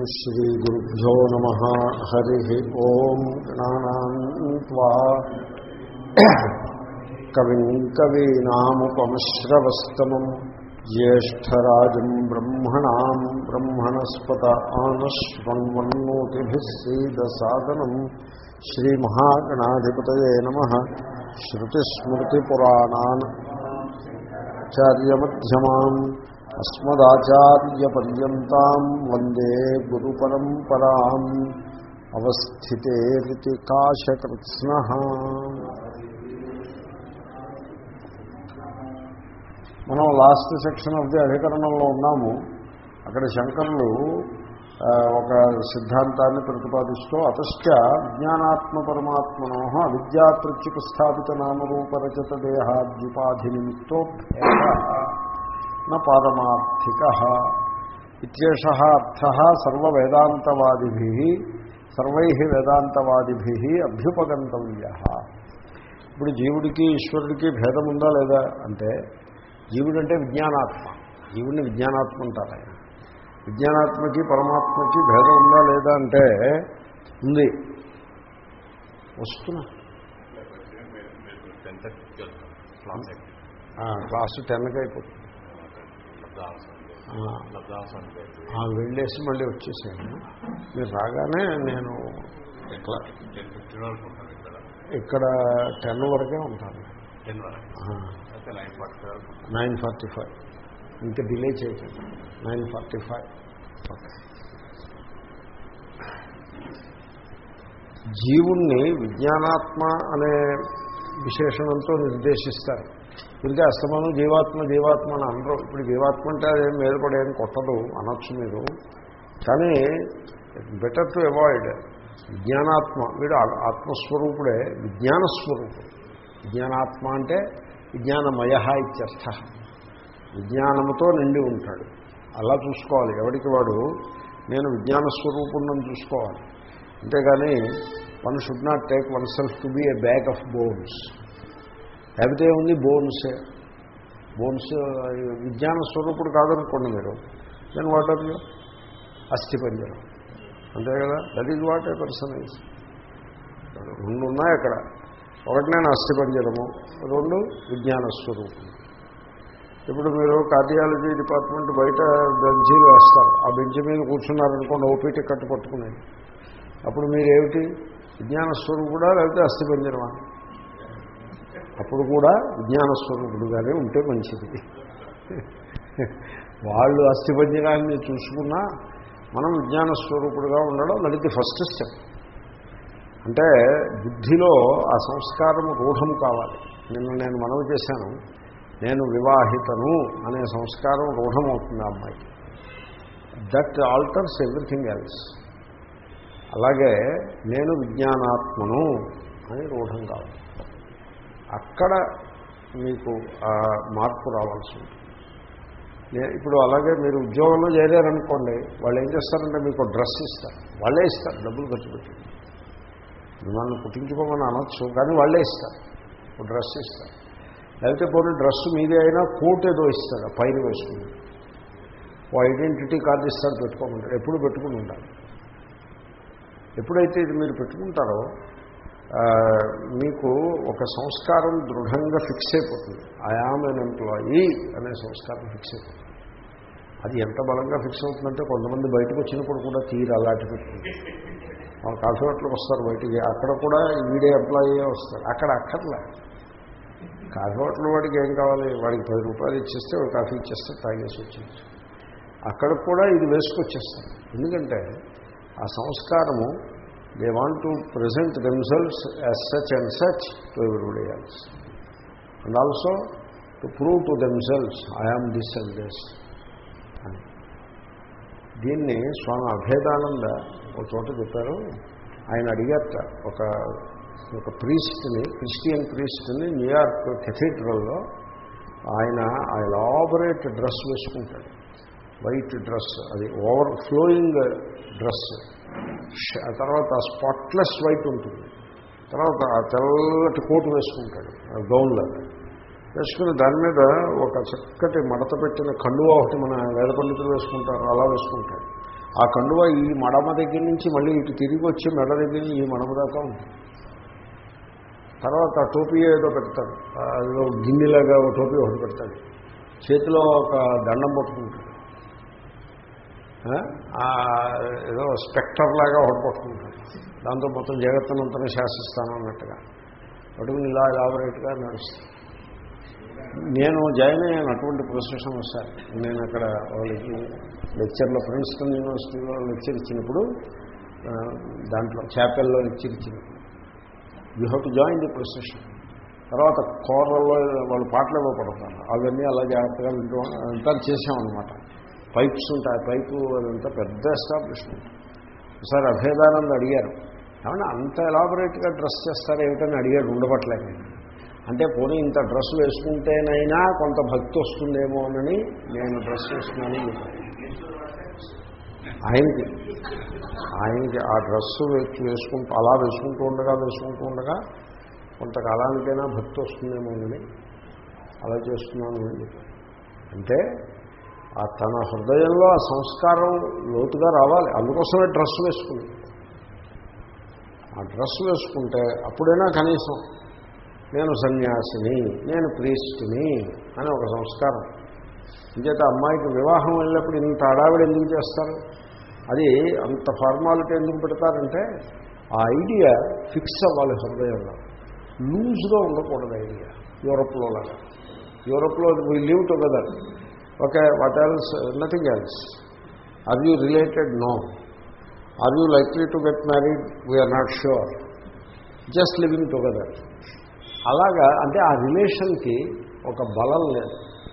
श्रीगुरुभ्यो नमः हरिः ॐ गणानान्त्वा कविम् कवीनामुपमश्रवस्तमम् ज्येष्ठराजम् ब्रह्मणाम् ब्रह्मणस्पत आनश्वन्वन्नोतिभिः सीदसादनम् श्रीमहागणाधिपतये नमः श्रुतिस्मृतिपुराणान् आचार्यमध्यमाम् अस्मदाचार्यपर्यन्ताम् वन्दे गुरुपरम्पराम् अवस्थितेरिति काशकृत्स्नः మనం లాస్ట్ సెక్షన్ ఆఫ్ ది అధికరణంలో ఉన్నాము అక్కడ శంకరులు ఆ, ఒక సిద్ధాంతాన్ని ప్రతిపాదిస్తూ అతశ్చ విజ్ఞానాత్మ పరమాత్మనో అవిద్యాప్రత్యుప స్థాపిత నామరూపరచత దేహాద్యుపాధి నిమిత్తో భేద న పారమార్థిక ఇత్యేష అర్థ సర్వవేదాంతవాదిభి సర్వై వేదాంతవాదిభి అభ్యుపగంతవ్య ఇప్పుడు జీవుడికి ఈశ్వరుడికి భేదం ఉందా లేదా అంటే జీవుడు అంటే విజ్ఞానాత్మ జీవుడిని విజ్ఞానాత్మ అంటారు ఆయన విజ్ఞానాత్మకి పరమాత్మకి భేదం ఉందా లేదా అంటే ఉంది వస్తున్నా ఆ, క్లాసు టెన్కి అయిపోతుంది ఆ, ఆ, వెళ్ళేసి మళ్ళీ వచ్చేసాను మీరు రాగానే నేను ఇట్లా ఇక్కడ టెన్ వరకే ఉంటాను నైన్ ఫార్టీ ఫైవ్ ఇంకా డిలే చేయకండి నైన్ ఫార్టీ ఫైవ్ ఓకే జీవుణ్ణి విజ్ఞానాత్మ అనే విశేషణంతో నిర్దేశిస్తారు ఇంకే అస్తమానం జీవాత్మ జీవాత్మ అని అనరు ఇప్పుడు జీవాత్మ అంటే అదేం మీద పడేం కొట్టదు అనొచ్చు మీరు కానీ బెటర్ టు అవాయిడ్ విజ్ఞానాత్మ వీడు ఆ- ఆత్మస్వరూపుడే విజ్ఞానస్వరూపుడు విజ్ఞానాత్మ అంటే విజ్ఞానమయ ఇత్యర్థ విజ్ఞానముతో నిండి ఉంటాడు అలా చూసుకోవాలి ఎవరికి వాడు నేను విజ్ఞాన స్వరూపుణ్ణని చూసుకోవాలి అంతేగాని one should not take oneself to be a bag of bones లేకపోతే ఉంది బోన్సే బోన్స్ విజ్ఞాన స్వరూపుడు కాదనుకోండి మీరు దెన్ వాట్ ఆర్ యూ అస్థిపంజరం అంతే కదా that is what a person is రెండు ఉన్నాయి అక్కడ ఒకటి నేను అస్థిపంజరము రెండు విజ్ఞాన స్వరూపం ఇప్పుడు మీరు కార్డియాలజీ డిపార్ట్మెంట్ బయట బెంచీలు వేస్తారు ఆ బెంచ్ మీద కూర్చున్నారనుకోండి ఓపీటీ కట్టు పట్టుకుని అప్పుడు మీరేమిటి విజ్ఞాన స్వరూపుడా లేకపోతే అస్థిపంజరమా అప్పుడు కూడా విజ్ఞాన స్వరూపుడుగానే ఉంటే మంచిది వాళ్ళు అస్థిపంజరాన్ని చూసుకున్నా మనం విజ్ఞాన స్వరూపుడుగా ఉండడం నడితే ఫస్ట్ స్టెప్ అంటే బుద్ధిలో ఆ సంస్కారము రూఢం కావాలి నిన్న నేను మనవి చేశాను నేను వివాహితను అనే సంస్కారం రూఢమవుతుంది ఆ అమ్మాయికి దట్ ఆల్టర్స్ ఎవ్రీథింగ్ ఎల్స్ అలాగే నేను విజ్ఞానాత్మను అని రూఢం కావాలి అక్కడ మీకు ఆ మార్పు రావాల్సి ఉంటుంది నే- ఇప్పుడు అలాగే మీరు ఉద్యోగంలో చేరారనుకోండి వాళ్ళు ఏం చేస్తారంటే మీకు డ్రెస్ ఇస్తారు వాళ్ళే ఇస్తారు డబ్బులు ఖర్చు పెట్టి మిమ్మల్ని పుట్టించుకోమని అనొచ్చు కానీ వాళ్ళే ఇస్తారు ఒక డ్రెస్ ఇస్తారు లేకపోతే పోనీ డ్రెస్ మీదే అయినా కోట్ ఏదో ఇస్తారు ఆ పైన వేసుకుని ఓ ఐడెంటిటీ కార్డు ఇస్తారు పెట్టుకోమంటారు ఎప్పుడు పెట్టుకుని ఉండాలి ఎప్పుడైతే ఇది మీరు పెట్టుకుంటారో ఆ, మీకు ఒక సంస్కారం దృఢంగా ఫిక్స్ అయిపోతుంది ఐఆమ్ ఎన్ ఎంప్లాయీ అనే సంస్కారం ఫిక్స్ అయిపోతుంది అది ఎంత బలంగా ఫిక్స్ అవుతుందంటే కొంతమంది బయటకు వచ్చినప్పుడు కూడా తీరు అలాంటి పెట్టుకుంటారు మన కాఫీ హోటల్కి వస్తారు బయటికి అక్కడ కూడా వీడే ఎంప్లాయీ వస్తారు అక్కడ అక్కర్లే కాఫీ హోటల్ వాడికి ఏం కావాలి వాడికి పది రూపాయలు ఇచ్చేస్తే వాడు కాఫీ ఇచ్చేస్తే తాగేసి వచ్చేసి అక్కడ కూడా ఇది వేసుకొచ్చేస్తారు ఎందుకంటే ఆ సంస్కారము they want to present themselves as such and such to everybody else and also to prove to themselves I am this and this అని దీన్ని స్వామి అభేదానంద ఒక చోట చెప్పారు ఆయన అడిగారట ఒక ఒక ప్రీస్ట్ని క్రిస్టియన్ ప్రీస్ట్ని న్యూయార్క్ కెథీడ్రల్లో ఆయన ఆ ఎలాబరేట్ డ్రెస్ వేసుకుంటాడు వైట్ డ్రెస్ అది ఓవర్ ఫ్లోయింగ్ డ్రెస్ ష- తర్వాత స్పాట్లెస్ వైట్ ఉంటుంది తర్వాత ఆ తెల్లటి కోటు వేసుకుంటాడు గౌన్లాగా వేసుకుని దాని మీద ఒక చక్కటి మడత పెట్టిన కండువా ఒకటి మన వేద పండితులు వేసుకుంటారు అలా వేసుకుంటాడు ఆ కండువ ఈ మడమ దగ్గర నుంచి మళ్ళీ ఇటు తిరిగి వచ్చి మెడ దగ్గర ఈ మడమ దాకా ఉంటుంది తర్వాత ఆ టోపీ ఏదో పెడతాడు అదో గిన్నెలాగా ఒక టోపీ ఒకటి పెడతాడు చేతిలో ఒక దండం పట్టుకుంటాడు ఆ, ఆ, ఏదో స్పెక్టర్ లాగా ఒకటి పట్టుకుంటాడు దాంతో మొత్తం జగత్తునంతా శాసిస్తాను అన్నట్టుగా పట్టుకుని ఇలా ఎలాబరేట్గా నడుస్తాను నేను జాయిన్ అయ్యాను అటువంటి ప్రొసెషన్ వస్తాను నేను అక్కడ వాళ్ళకి లెక్చర్లో ప్రిన్స్టన్ యూనివర్సిటీలో లెక్చర్ ఇచ్చినప్పుడు ఆ, దాంట్లో చాపెల్లో లెక్చర్ ఇచ్చినప్పుడు you have to join the procession తర్వాత కోరల్లో వాళ్ళు పాటలు ఏవో పడతారు అవన్నీ అలా జాగ్రత్తగా వింటూ అంతా చేసామన్నమాట పైప్స్ ఉంటాయి పైపు అదంతా పెద్ద ఎస్టాబ్లిష్మెంట్ ఒకసారి అభేదానంద్ అడిగారు ఏమన్నా అంత ఎలాబొరేట్గా డ్రెస్ చేస్తారు ఏమిటని అడిగాడు ఉండబట్లేక అంటే పోనీ ఇంత డ్రెస్ వేసుకుంటేనైనా కొంత భక్తి వస్తుందేమోనని నేను డ్రెస్ వేసుకున్నాను ఆయనకి ఆయనకి ఆ డ్రెస్సు వేసుకుంటూ అలా వేసుకుంటూ ఉండగా వేసుకుంటూ ఉండగా కొంతకాలానికైనా భక్తి వస్తుందేమోనని అలా చేస్తున్నాను అని చెప్పారు అంటే ఆ తన హృదయంలో ఆ సంస్కారం లోతుగా రావాలి అందుకోసమే డ్రెస్ వేసుకుంది ఆ డ్రెస్ వేసుకుంటే అప్పుడైనా కనీసం నేను సన్యాసిని నేను ప్రీస్టుని అని ఒక సంస్కారం ఇంచేత అమ్మాయికి వివాహం వెళ్ళినప్పుడు ఇంత అడావిడ ఎందుకు చేస్తారు అది అంత ఫార్మాలిటీ ఎందుకు పెడతారంటే ఆ ఐడియా ఫిక్స్ అవ్వాలి హృదయంలో లూజ్గా ఉండకూడదు ఐడియా యూరప్లో లాగా యూరప్లో we live together okay what else nothing else are you related no are you likely to get married we are not sure just living together అలాగా అంటే ఆ రిలేషన్కి ఒక బలం లేదు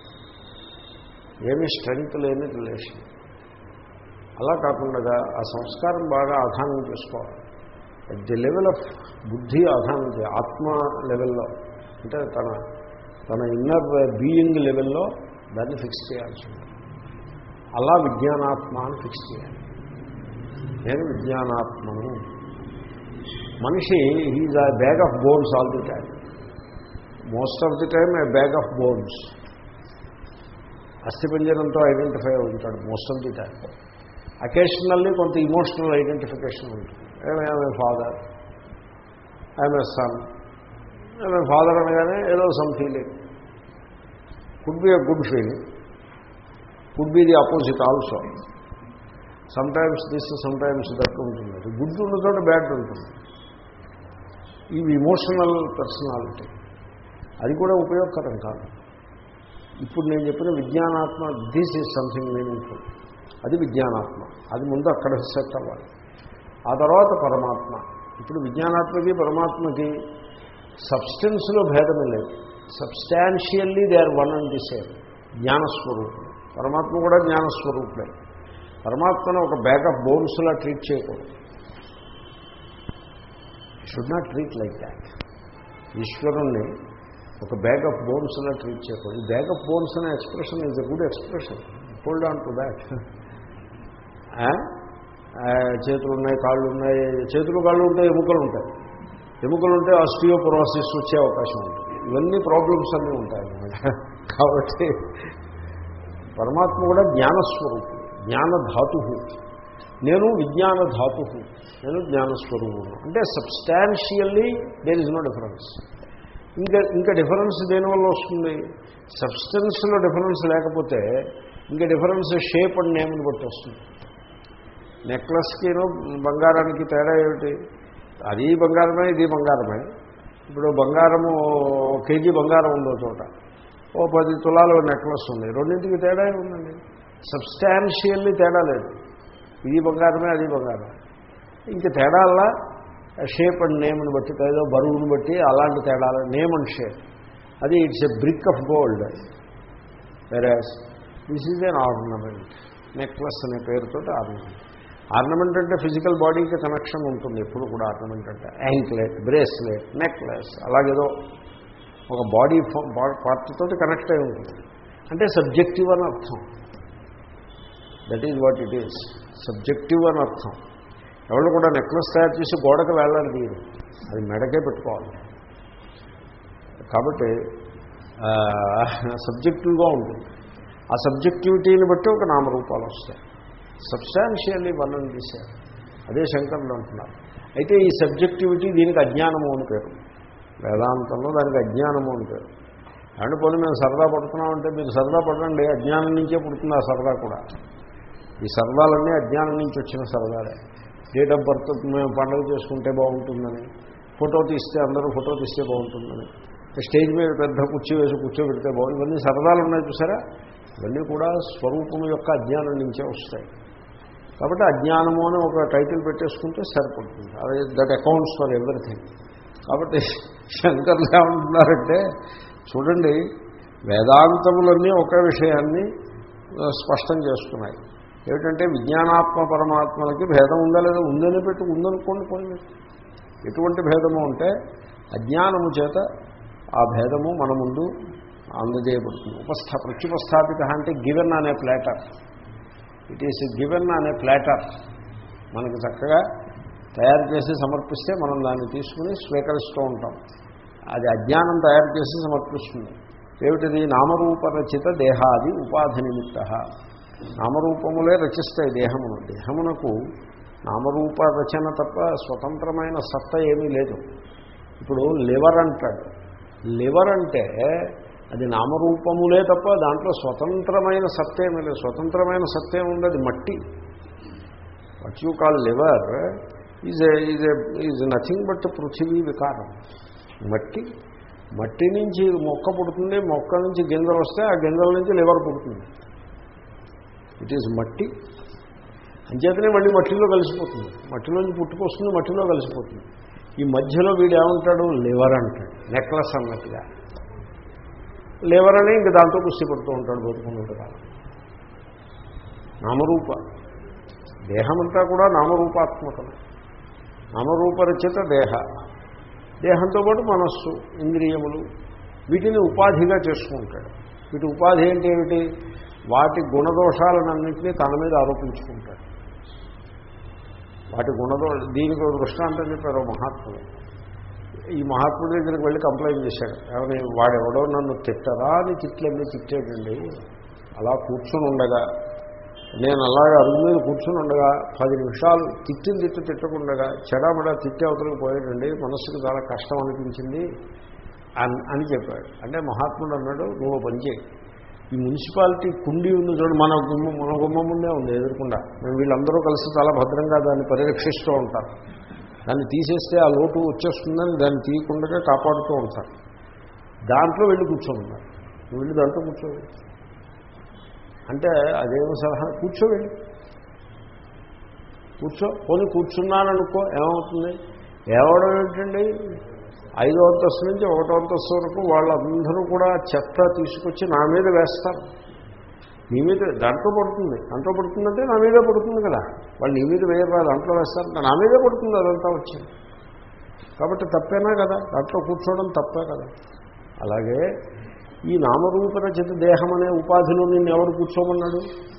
ఏమీ స్ట్రెంగ్త్ లేని రిలేషన్ అలా కాకుండా ఆ సంస్కారం బాగా ఆధానం చేసుకోవాలి అట్ ది లెవెల్ ఆఫ్ బుద్ధి ఆధానం చేయాలి ఆత్మ లెవెల్లో అంటే తన తన ఇన్నర్ బీయింగ్ లెవెల్లో దాన్ని ఫిక్స్ చేయాల్సి ఉంటుంది అలా విజ్ఞానాత్మ అని ఫిక్స్ చేయాలి నేను విజ్ఞానాత్మను మనిషి is a bag of bones all the time most of the time a bag of bones అస్థిపంజరంతో ఐడెంటిఫై అవుతాడు most of the time occasionally కొంత ఇమోషనల్ ఐడెంటిఫికేషన్ ఉంటుంది I'm father I'm a son I'm father అనగానే ఏదో some feeling could be a good feeling could be the opposite also sometimes this sometimes that ఉంటుంది good ఉన్న చోట bad ఉంటుంది ఇవి emotional personality అది కూడా ఉపయోగకరం కాదు ఇప్పుడు నేను చెప్పిన విజ్ఞానాత్మ దిస్ ఈజ్ సంథింగ్ మీనింగ్ఫుల్ అది విజ్ఞానాత్మ అది ముందు అక్కడ సెట్ అవ్వాలి ఆ తర్వాత పరమాత్మ ఇప్పుడు విజ్ఞానాత్మకి పరమాత్మకి సబ్స్టెన్స్లో భేదమే లేదు substantially they are one and the same జ్ఞానస్వరూపుడు పరమాత్మ కూడా జ్ఞానస్వరూపుడే పరమాత్మను ఒక బ్యాగ్ ఆఫ్ బోన్స్లా ట్రీట్ చేయకూడదు should not treat like that ఈశ్వరుణ్ణి ఒక బ్యాగ్ ఆఫ్ బోన్స్లా ట్రీట్ చేయకూడదు ఈ బ్యాగ్ ఆఫ్ బోన్స్ అనే expression is a good expression hold on to that చేతులు ఉన్నాయి కాళ్ళు ఉన్నాయి చేతులు కాళ్ళు ఉంటాయి ఎముకలు ఉంటాయి ఎముకలు ఉంటే ఆస్టియోపొరోసిస్ వచ్చే అవకాశం ఉంటుంది ఇవన్నీ ప్రాబ్లమ్స్ అన్నీ ఉంటాయి అన్నమాట కాబట్టి పరమాత్మ కూడా జ్ఞానస్వరూపుడు జ్ఞానధాతు నేను విజ్ఞాన ధాతు నేను జ్ఞానస్వరూపుడు అంటే substantially there is no difference ఇంకా ఇంకా డిఫరెన్స్ దేనివల్ల వస్తుంది సబ్స్టెన్స్లో డిఫరెన్స్ లేకపోతే ఇంకా డిఫరెన్స్ షేప్ అండ్ నేమ్ని బట్టి వస్తుంది నెక్లెస్కిను బంగారానికి తేడా ఏమిటి అది బంగారమే ఇది బంగారమే ఇప్పుడు బంగారము ఒక కేజీ బంగారం ఉందో చోట ఓ పది తులాల నెక్లెస్ ఉంది రెండింటికి తేడా ఉందండి సబ్స్టాన్షియల్లీ తేడా లేదు ఇది బంగారమే అది బంగారం ఇంక తేడాల్లా షేప్ అండ్ నేమ్ని బట్టి ఏదో బరువుని బట్టి అలాంటి తేడాలు నేమ్ అండ్ షేప్ అది it's a brick of gold whereas this is an ornament necklace అనే పేరుతో ఆర్నమెంట్ ఆర్నమెంట్ అంటే ఫిజికల్ బాడీకి కనెక్షన్ ఉంటుంది ఎప్పుడు కూడా ఆర్నమెంట్ అంటే యాంక్లెట్ బ్రేస్లెట్ నెక్లెస్ అలాగేదో ఒక బాడీ పార్ట్ తోటి కనెక్ట్ అయి ఉంటుంది అంటే సబ్జెక్టివ్ అని అర్థం that is what it is subjective అని అర్థం ఎవరు కూడా నెక్లెస్ తయారు చేసి గోడకు వేలాడి తీయరు అది మెడకే పెట్టుకోవాలి కాబట్టి సబ్జెక్టివ్గా ఉంటుంది ఆ సబ్జెక్టివిటీని బట్టి ఒక నామరూపాలు వస్తాయి సబ్స్టాన్షియల్లీ వర్ణన చేశారు అదే శంకరులు అంటున్నారు అయితే ఈ సబ్జెక్టివిటీ దీనికి అజ్ఞానము అని పేరు వేదాంతంలో దానికి అజ్ఞానము అని పేరు అంటే పోనీ మేము సరదా పడుతున్నామంటే మీరు సరదా పడండి అజ్ఞానం నుంచే పుడుతుంది ఆ సరదా కూడా ఈ సరదాలన్నీ అజ్ఞానం నుంచి వచ్చిన సరదాలే డేట్ ఆఫ్ బర్త్ మేము పండుగ చేసుకుంటే బాగుంటుందని ఫోటో తీస్తే అందరూ ఫోటో తీస్తే బాగుంటుందని స్టేజ్ మీద పెద్ద కుర్చీ వేసి కూర్చోబెడితే బాగుంది ఇవన్నీ సరదాలు ఉన్నాయి చూసారా ఇవన్నీ కూడా స్వరూపం యొక్క అజ్ఞానం నుంచే వస్తాయి కాబట్టి అజ్ఞానము అని ఒక టైటిల్ పెట్టేసుకుంటే సరిపడుతుంది అదే దట్ అకౌంట్స్ ఫర్ ఎవ్రీథింగ్ కాబట్టి శంకర్లు ఏమంటున్నారంటే చూడండి వేదాంతములన్నీ ఒకే విషయాన్ని స్పష్టం చేస్తున్నాయి ఏమిటంటే విజ్ఞానాత్మ పరమాత్మలకి భేదం ఉందా లేదా ఉందని పెట్టి ఉందనుకోండి పోయింది ఎటువంటి భేదము అంటే అజ్ఞానము చేత ఆ భేదము మన ముందు అందజేయబడుతుంది ఉపస్థా ప్రత్యుపస్థాపిత అంటే గివెన్ అనే ప్లాటర్ ఇట్ ఈస్ గివెన్ అనే ప్లాటర్ మనకి చక్కగా తయారు చేసి సమర్పిస్తే మనం దాన్ని తీసుకుని స్వీకరిస్తూ ఉంటాం అది అజ్ఞానం తయారు చేసి సమర్పిస్తుంది ఏమిటిది నామరూపరచిత దేహాది ఉపాధి నిమిత్త నామరూపములే రచిస్తాయి దేహమును దేహమునకు నామరూప రచన తప్ప స్వతంత్రమైన సత్త ఏమీ లేదు ఇప్పుడు లివర్ అంటాడు లివర్ అంటే అది నామరూపములే తప్ప దాంట్లో స్వతంత్రమైన సత్యేమీ లేదు స్వతంత్రమైన సత్యం ఉంది అది మట్టి what you call liver is is is nothing but పృథివీ వికారం మట్టి మట్టి నుంచి మొక్క పుడుతుంది మొక్క నుంచి గింజలు వస్తే ఆ గింజల నుంచి లివర్ పుడుతుంది ఇట్ ఈజ్ మట్టి అంచేతనే మళ్ళీ మట్టిలో కలిసిపోతుంది మట్టిలోంచి పుట్టుకొస్తుంది మట్టిలో కలిసిపోతుంది ఈ మధ్యలో వీడు ఏమంటాడు లివర్ అంటాడు నెక్లెస్ అన్నట్టుగా లివర్ అని ఇంక దాంతో కుస్తీ పడుతూ ఉంటాడు బతుకున్నట్టుగా నామరూప దేహమంతా కూడా నామరూపాత్మకం నామరూపరచిత దేహ దేహంతో పాటు మనస్సు ఇంద్రియములు వీటిని ఉపాధిగా చేసుకుంటాడు వీటి ఉపాధి ఏంటి ఏమిటి వాటి గుణదోషాలన్నింటినీ తన మీద ఆరోపించుకుంటాడు వాటి గుణదో దీనికి ఒక దృష్టాంతం చెప్పారు ఓ మహాత్ముడు ఈ మహాత్ముడి దగ్గరికి వెళ్ళి కంప్లైంట్ చేశాడు ఏమని వాడెవడో నన్ను తిట్టరా అని తిట్లన్నీ తిట్టాడండి అలా కూర్చుని ఉండగా నేను అలాగే అరుగు మీద కూర్చుని ఉండగా పది నిమిషాలు తిట్టిన తిట్టు తిట్టకుండగా చెడామడా తిట్టి అవతలకు పోయాడండి మనస్సుకు చాలా కష్టం అనిపించింది అని అని చెప్పాడు అంటే మహాత్ముడు అన్నాడు నువ్వు పని చేయి ఈ మున్సిపాలిటీ కుండీ ఉంది చూడండి మన గుమ్మ మన గుమ్మ ముందే ఉంది ఎదురకుండా మేము వీళ్ళందరూ కలిసి చాలా భద్రంగా దాన్ని పరిరక్షిస్తూ ఉంటారు దాన్ని తీసేస్తే ఆ లోటు వచ్చేస్తుందని దాన్ని తీయకుండా కాపాడుతూ ఉంటారు దాంట్లో వెళ్ళి కూర్చోమన్నారు నువ్వు వెళ్ళి దాంట్లో కూర్చోవాలి అంటే అదేమో సలహా కూర్చోవేండి కూర్చో పోనీ కూర్చున్నాననుకో ఏమవుతుంది ఏవడం ఏంటండి ఐదో అంతస్తు నుంచి ఒకటో అంతస్తు వరకు వాళ్ళందరూ కూడా చెత్త తీసుకొచ్చి నా మీద వేస్తారు నీ మీద దాంట్లో పడుతుంది దాంట్లో పడుతుందంటే నా మీదే పడుతుంది కదా వాళ్ళు నీ మీద వేయరా దాంట్లో వేస్తారు నా మీదే పడుతుంది అదంతా వచ్చింది కాబట్టి తప్పేనా కదా దాంట్లో కూర్చోవడం తప్పే కదా అలాగే ఈ నామరూపరచిత దేహం అనే ఉపాధిలో నిన్ను ఎవరు కూర్చోమన్నాడు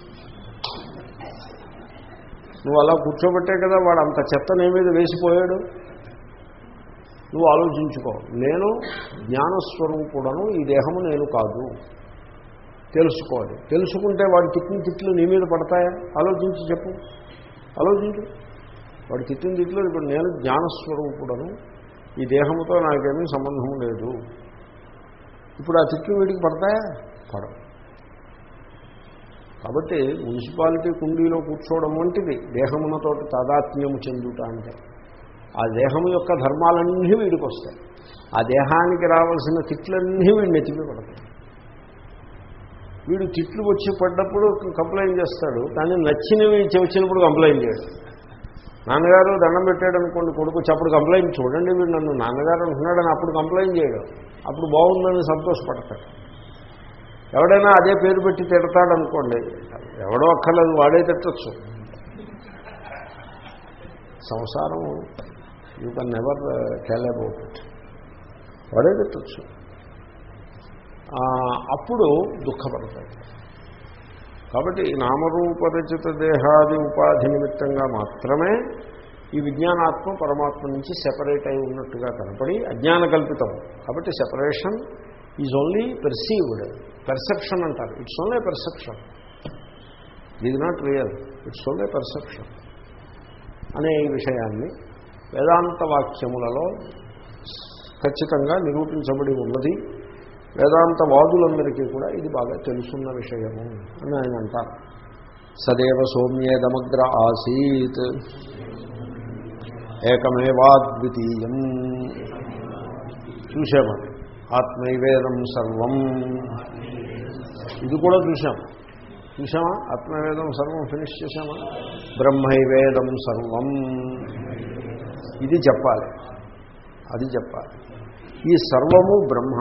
నువ్వు అలా కూర్చోబెట్టే కదా వాడు అంత చెత్త నీ మీద వేసిపోయాడు నువ్వు ఆలోచించుకో నేను జ్ఞానస్వరూపుడను ఈ దేహము నేను కాదు తెలుసుకోవాలి తెలుసుకుంటే వాడి తిట్టిన తిట్లు నీ మీద పడతాయా ఆలోచించి చెప్పు ఆలోచించు వాడు తిట్టిన తిట్లు ఇప్పుడు నేను జ్ఞానస్వరూపుడను ఈ దేహముతో నాకేమీ సంబంధం లేదు ఇప్పుడు ఆ తిట్లు వీడికి పడతాయా పడవు కాబట్టి మున్సిపాలిటీ కుండీలో కూర్చోవడం వంటిది దేహమునతో తాదాత్మ్యము చెందుట అంటే ఆ దేహము యొక్క ధర్మాలన్నీ వీడికి వస్తాయి ఆ దేహానికి రావాల్సిన తిట్లన్నీ వీడు నెత్తిమి పడతాయి వీడు తిట్లు వచ్చి పడ్డప్పుడు కంప్లైంట్ చేస్తాడు కానీ నచ్చినవి వచ్చినప్పుడు కంప్లైంట్ చేయడు నాన్నగారు దండం పెట్టాడు అనుకోండి కొడుకు అప్పుడు కంప్లైంట్ చూడండి వీడు నన్ను నాన్నగారు అంటున్నాడని అప్పుడు కంప్లైంట్ చేయడు అప్పుడు బాగుందని సంతోషపడతాడు ఎవడైనా అదే పేరు పెట్టి తిడతాడు అనుకోండి ఎవడో అక్కర్లేదు వాడే తిట్టచ్చు సంసారం you can never tell about it వాడే తిట్టచ్చు అప్పుడు దుఃఖపడతాడు కాబట్టి ఈ నామరూపరచిత దేహాది ఉపాధి నిమిత్తంగా మాత్రమే ఈ విజ్ఞానాత్మ పరమాత్మ నుంచి సెపరేట్ అయి ఉన్నట్టుగా కనపడి అజ్ఞాన కల్పితం కాబట్టి separation is only perceived perception అంటారు ఇట్స్ ఓన్లీ పెర్సెప్షన్ ఇది not real it's only perception అనే ఈ విషయాన్ని వేదాంత వాక్యములలో ఖచ్చితంగా నిరూపించబడి ఉన్నది వేదాంత వాదులందరికీ కూడా ఇది బాగా తెలుసున్న విషయము అని ఆయన అంటారు సదేవ సౌమ్యేదమగ్ర ఆసీత్ ఏకమేవాద్వితీయం చూసామని ఆత్మైవేదం సర్వం ఇది కూడా చూసాం చూసామా ఆత్మవేదం సర్వం ఫినిష్ చేసామా బ్రహ్మైవేదం సర్వం ఇది చెప్పాలి అది చెప్పాలి ఈ సర్వము బ్రహ్మ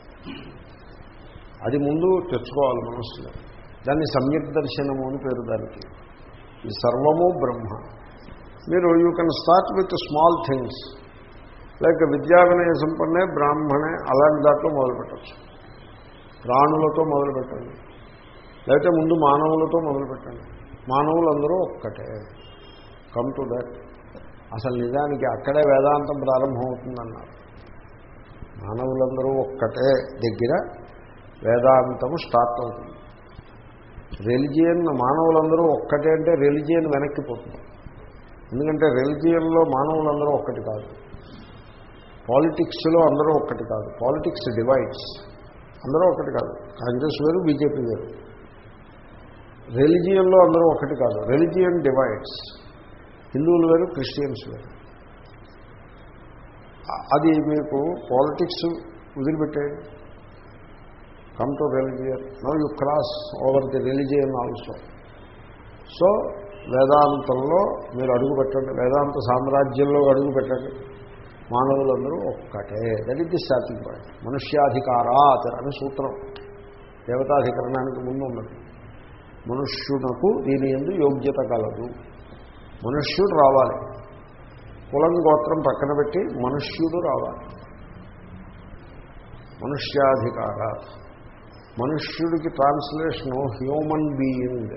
అది ముందు తెచ్చుకోవాలి మనస్సులో దాన్ని సమ్యక్ దర్శనము అని పేరు దానికి ఈ సర్వము బ్రహ్మ మీరు you can start with small things like విద్యా వినయ సంపన్నే బ్రాహ్మణే అలాంటి దాంట్లో మొదలుపెట్టచ్చు ప్రాణులతో మొదలుపెట్టండి లేకపోతే ముందు మానవులతో మొదలుపెట్టండి మానవులందరూ ఒక్కటే కమ్ టు దట్ అసలు నిజానికి అక్కడే వేదాంతం ప్రారంభమవుతుందన్నారు మానవులందరూ ఒక్కటే దగ్గర వేదాంతము స్టార్ట్ అవుతుంది రెలిజియన్ మానవులందరూ ఒక్కటే అంటే రెలిజియన్ వెనక్కిపోతుంది ఎందుకంటే రెలిజియన్లో మానవులందరూ ఒక్కటి కాదు పాలిటిక్స్లో అందరూ ఒక్కటి కాదు పాలిటిక్స్ డివైడ్స్ అందరూ ఒకటి కాదు కాంగ్రెస్ వేరు బీజేపీ వేరు రెలిజియన్లో అందరూ ఒకటి కాదు రెలిజియన్ డివైడ్స్ హిందువులు వేరు క్రిస్టియన్స్ వేరు అది మీకు పాలిటిక్స్ వదిలిపెట్టేయండి come to religion no you cross over the religion also so వేదాంతంలో మీరు అడుగు పెట్టండి వేదాంత సామ్రాజ్యంలో అడుగు పెట్టండి మానవులందరూ ఒక్కటే that is the starting point మనుష్యాధికారాత్ అని సూత్రం దేవతాధికరణానికి ముందు ఉన్నది మనుష్యునకు దీని ఎందు యోగ్యత కలదు మనుష్యుడు రావాలి కులం గోత్రం పక్కన పెట్టి మనుష్యుడు రావాలి మనుష్యాధికార మనుష్యుడికి ట్రాన్స్లేషను హ్యూమన్ బీయింగ్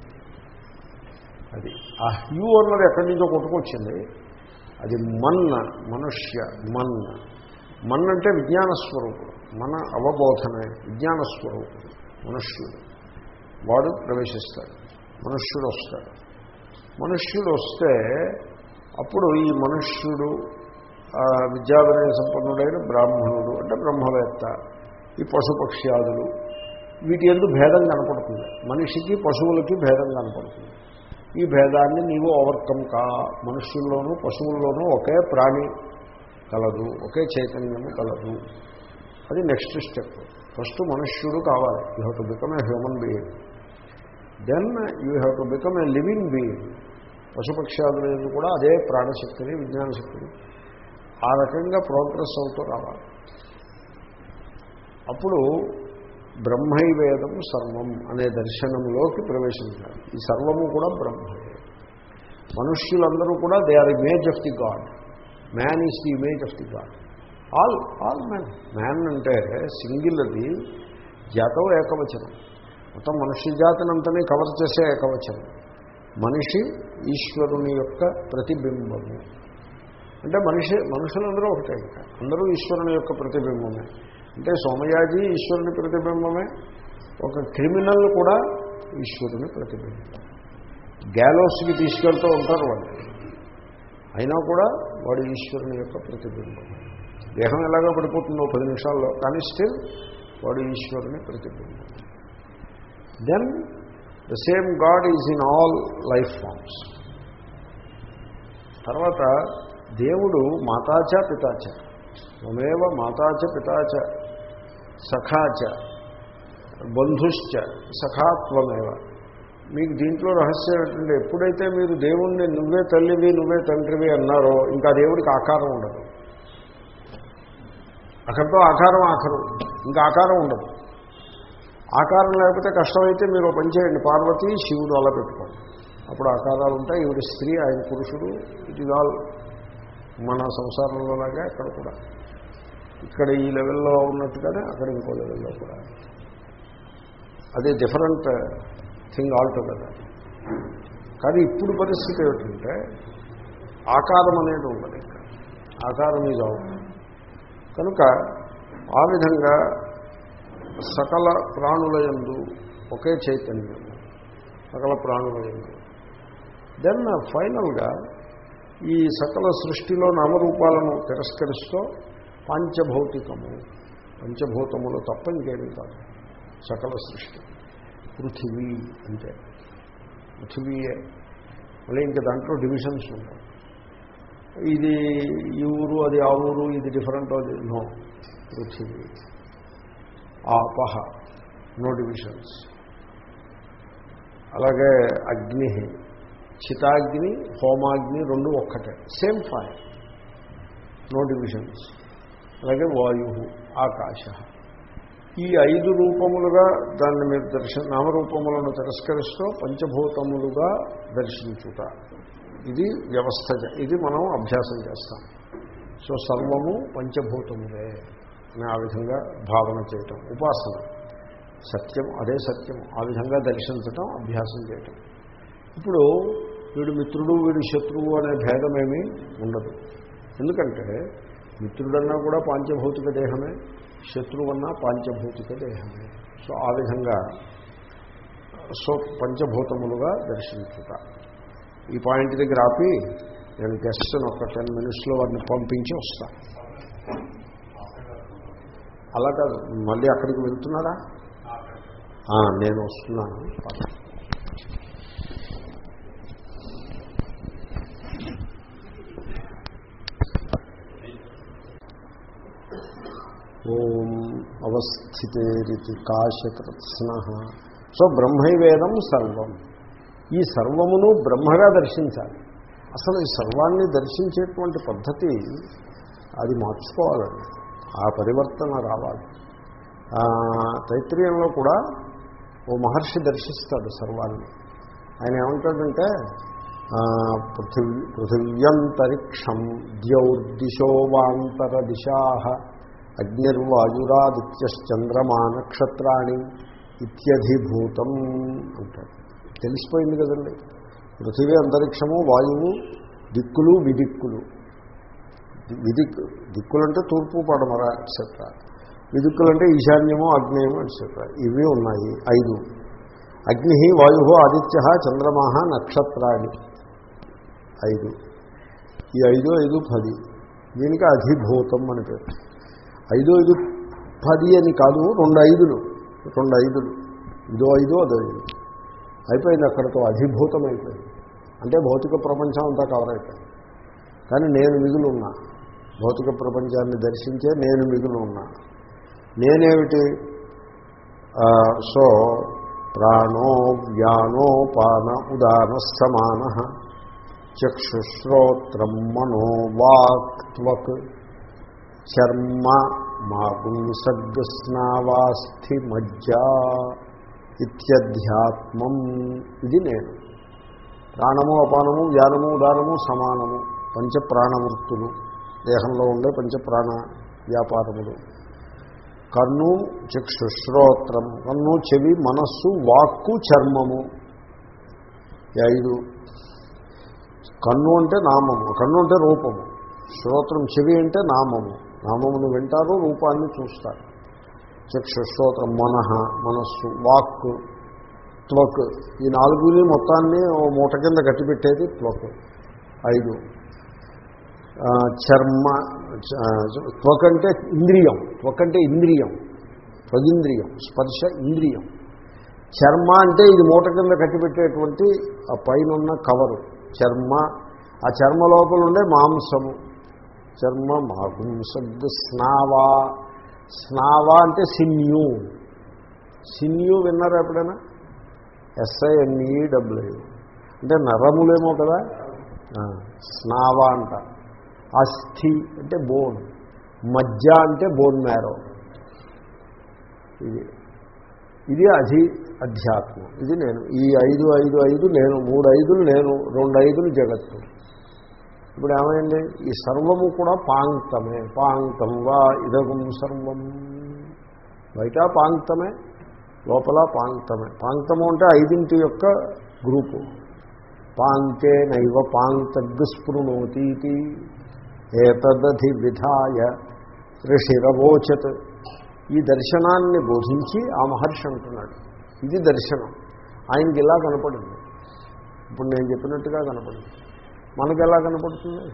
అది ఆ హ్యూ అన్నది ఎక్కడి నుంచో కొట్టుకొచ్చింది అది మన్ మనుష్య మన్ మన్ అంటే విజ్ఞాన స్వరూపుడు మన అవబోధనే విజ్ఞాన స్వరూపుడు మనుష్యుడు వాడు ప్రవేశిస్తాడు మనుష్యుడు వస్తాడు మనుష్యుడు వస్తే అప్పుడు ఈ మనుష్యుడు విద్యావినయ సంపన్నుడైన బ్రాహ్మణుడు అంటే బ్రహ్మవేత్త ఈ పశుపక్ష్యాదులు వీటి ఎందు భేదం కనపడుతుంది మనిషికి పశువులకి భేదం కనపడుతుంది ఈ భేదాన్ని నీవు ఓవర్కమ్ కా మనుష్యుల్లోనూ పశువుల్లోనూ ఒకే ప్రాణి కలదు ఒకే చైతన్యము కలదు అది నెక్స్ట్ స్టెప్ ఫస్ట్ మనుష్యుడు కావాలి you have to become a human being then you have to become a living being పశుపక్షాదులు కూడా అదే ప్రాణశక్తిని విజ్ఞాన శక్తిని ఆ రకంగా ప్రోగ్రెస్ అవుతూ రావాలి అప్పుడు బ్రహ్మైవేదం సర్వం అనే దర్శనంలోకి ప్రవేశించాలి ఈ సర్వము కూడా బ్రహ్మే మనుష్యులందరూ కూడా they are image of the god man is the image of the god all all man man అంటే సింగిల్ అది జాతం ఏకవచనం మొత్తం మనుష్య జాతినంతని కవర్ చేసే ఏకవచనం మనిషి ఈశ్వరుని యొక్క ప్రతిబింబము అంటే మనిషి మనుషులందరూ ఒకటే ఇంకా అందరూ ఈశ్వరుని యొక్క ప్రతిబింబమే అంటే సోమయాజి ఈశ్వరుని ప్రతిబింబమే ఒక క్రిమినల్ కూడా ఈశ్వరుని ప్రతిబింబం గ్యాలోస్కి తీసుకెళ్తూ ఉంటారు వాళ్ళు అయినా కూడా వాడు ఈశ్వరుని యొక్క ప్రతిబింబం దేహం ఎలాగో పడిపోతుందో పది నిమిషాల్లో కానీ స్టిల్ వాడు ఈశ్వరుని ప్రతిబింబం then the same god is in all life forms తర్వాత దేవుడు మాతాచ పితాచ మమేవ మాతాచ పితాచ సఖాచ బంధుశ్చ సఖాత్వమేవ మీకు దీంట్లో రహస్యం ఏంటంటే ఎప్పుడైతే మీరు దేవుణ్ణి నువ్వే తల్లివి నువ్వే తండ్రివి అన్నారో ఇంకా దేవుడికి ఆకారం ఉండదు అక్కడితో ఆకారం ఆఖరు ఇంకా ఆకారం ఉండదు ఆకారం లేకపోతే కష్టమైతే మీరు పని చేయండి పార్వతి శివుడు అలా పెట్టుకోండి అప్పుడు ఆకారాలు ఉంటాయి ఈవిడ స్త్రీ ఆయన పురుషుడు ఇట్ ఇస్ ఆల్ మన సంసారంలోలాగా ఇక్కడ కూడా ఇక్కడ ఈ లెవెల్లో ఉన్నట్టుగానే అక్కడ ఇంకో లెవెల్లో కూడా అది డిఫరెంట్ థింగ్ ఆల్ టుగెదర్ కానీ ఇప్పుడు పరిస్థితి ఏమిటంటే ఆకారం అనేది ఉండదు ఇక్కడ ఆకారం ఈజ్ అవుట్ కనుక ఆ విధంగా సకల ప్రాణుల యందు ఒకే చైతన్యం సకల ప్రాణమయంలో దెన్ ఫైనల్గా ఈ సకల సృష్టిలో నామరూపాలను తిరస్కరిస్తూ పంచభౌతికము పంచభూతములు తప్ప ఇంకేమీ కాదు సకల సృష్టి పృథివీ అంటే పృథివీయే మళ్ళీ ఇంకా దాంట్లో డివిజన్స్ ఉంటాయి ఇది ఈ ఊరు అది ఆ ఊరు ఇది డిఫరెంట్ అది నో పృథివీ ఆపహ నో డివిజన్స్ అలాగే అగ్ని చితాగ్ని హోమాగ్ని రెండు ఒక్కటే సేమ్ ఫైర్ నో డివిజన్స్ అలాగే వాయు ఆకాశ ఈ ఐదు రూపములుగా దాన్ని మీరు దర్శన నామరూపములను తిరస్కరిస్తూ పంచభూతములుగా దర్శించుట ఇది వ్యవస్థ చే- ఇది మనం అభ్యాసం చేస్తాం సో సర్వము పంచభూతములే అని ఆ విధంగా భావన చేయటం ఉపాసన సత్యం అదే సత్యం ఆ విధంగా దర్శించటం అభ్యాసం చేయటం ఇప్పుడు వీడు మిత్రుడు వీడు శత్రువు అనే భేదమేమీ ఉండదు ఎందుకంటే మిత్రుడన్నా కూడా పాంచభౌతిక దేహమే శత్రువన్నా పాంచభౌతిక దేహమే సో ఆ విధంగా సో పంచభూతములుగా దర్శించుట ఈ పాయింట్ దగ్గర ఆపి నేను గెస్ట్ని ఒక టెన్ మినిట్స్లో వారిని పంపించి వస్తాను అలా కాదు మళ్ళీ అక్కడికి వెళ్తున్నారా ఆ, నేను వస్తున్నాను ఓం అవస్థితేరితి కాశకృత్స్న సో బ్రహ్మైవేదం సర్వం ఈ సర్వమును బ్రహ్మగా దర్శించాలి అసలు ఈ సర్వాన్ని దర్శించేటువంటి పద్ధతి అది మార్చుకోవాలండి ఆ పరివర్తన రావాలి ఆ, తైత్రీయంలో కూడా ఓ మహర్షి దర్శిస్తాడు సర్వాన్ని ఆయన ఏమంటాడంటే ఆ, పృథివీ పృథివ్యంతరిక్షం ద్యౌర్దిశో వాంతర దిశా అగ్నిర్వాయురాదిత్యశ్చంద్రమా నక్షత్రాణి ఇత్యధిభూతం అంటాడు తెలిసిపోయింది కదండి పృథివీ అంతరిక్షము వాయువు దిక్కులు విదిక్కులు విదిక్ దిక్కులంటే తూర్పు పడమర ఎట్సెట్రా విదిక్కులంటే ఈశాన్యము అగ్నేయము ఎట్సెట్రా ఇవి ఉన్నాయి ఐదు అగ్ని వాయు ఆదిత్య చంద్రమా నక్షత్రాన్ని ఐదు ఈ ఐదు ఐదు పది దీనికి అధిభూతం అని పేరు ఐదు ఐదు పది అని కాదు రెండు ఐదులు రెండు ఐదులు ఇదో ఐదు అదో ఐదు అయిపోయింది అక్కడితో అధిభూతం అయిపోయింది అంటే భౌతిక ప్రపంచం అంతా కవర్ అయిపోయింది కానీ నేను మిగులు ఉన్నా భౌతిక ప్రపంచాన్ని దర్శించే నేను మిగులు ఉన్నా నేనేమిటి ఆ, సో ప్రాణో వ్యానో పాన ఉదాన సమాన చక్షుశ్రోత్రం మనో వాక్త్వక్ చర్మ మాగుంసగ్స్నావాస్థి మజ్జ ఇత్యధ్యాత్మం ఇది నేను ప్రాణము అపానము వ్యానము ఉదానము సమానము పంచ ప్రాణవృత్తులు దేహంలో ఉండే పంచ ప్రాణ వ్యాపారములు కన్ను చక్షు శ్రోత్రం కన్ను చెవి మనస్సు వాక్కు చర్మము ఈ ఐదు కన్ను అంటే నామము కన్ను అంటే రూపము శ్రోత్రం చెవి అంటే నామము నామమును వింటారు రూపాన్ని చూస్తారు చక్షు శ్రోత్రం మనః మనస్సు వాక్ త్వక్ ఈ నాలుగుని మొత్తాన్ని ఓ మూట కింద కట్టిపెట్టేది త్వక్ ఐదు ఆ, చర్మ చ- త్వక్ అంటే ఇంద్రియం త్వక్ అంటే ఇంద్రియం త్వగింద్రియం స్పర్శ ఇంద్రియం చర్మ అంటే ఇది మూట కింద కట్టిపెట్టేటువంటి ఆ పైన కవరు చర్మ ఆ చర్మ లోపల ఉండే మాంసము చర్మ మాగుంసగ్ స్నావా స్నావా అంటే సిన్యూ సిన్యూ విన్నారా ఎప్పుడైనా ఎస్ఐఎన్ఈడబ్ల్యూ అంటే నరములేమో కదా ఆ, స్నావా అంట అస్థి అంటే బోన్ మజ్జ అంటే బోన్ మ్యారో ఇది ఇది అధి అధ్యాత్మం ఇది నేను ఈ ఐదు ఐదు ఐదు నేను మూడు ఐదులు నేను రెండు ఐదులు జగత్తు ఇప్పుడు ఏమైంది ఈ సర్వము కూడా పాంక్తమే పాంక్తం వా ఇదగం సర్వం బయట పాంక్తమే లోపల పాంక్తమే పాంక్తము అంటే ఐదింటి యొక్క గ్రూపు పాంకే నైవ పాంక్తగ్ స్పృణోతీతి ఏతదధి విధాయ ఋషిరవోచత్ ఈ దర్శనాన్ని బోధించి ఆ మహర్షి అంటున్నాడు ఇది దర్శనం ఆయనకి ఇలా కనపడింది ఇప్పుడు నేను చెప్పినట్టుగా కనపడింది మనకి ఎలా కనపడుతుంది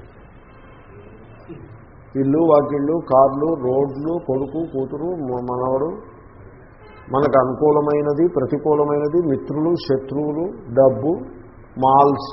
ఇల్లు వాకిళ్ళు కార్లు రోడ్లు కొడుకు కూతురు మ- మనవడు మనకు అనుకూలమైనది ప్రతికూలమైనది మిత్రులు శత్రువులు డబ్బు మాల్స్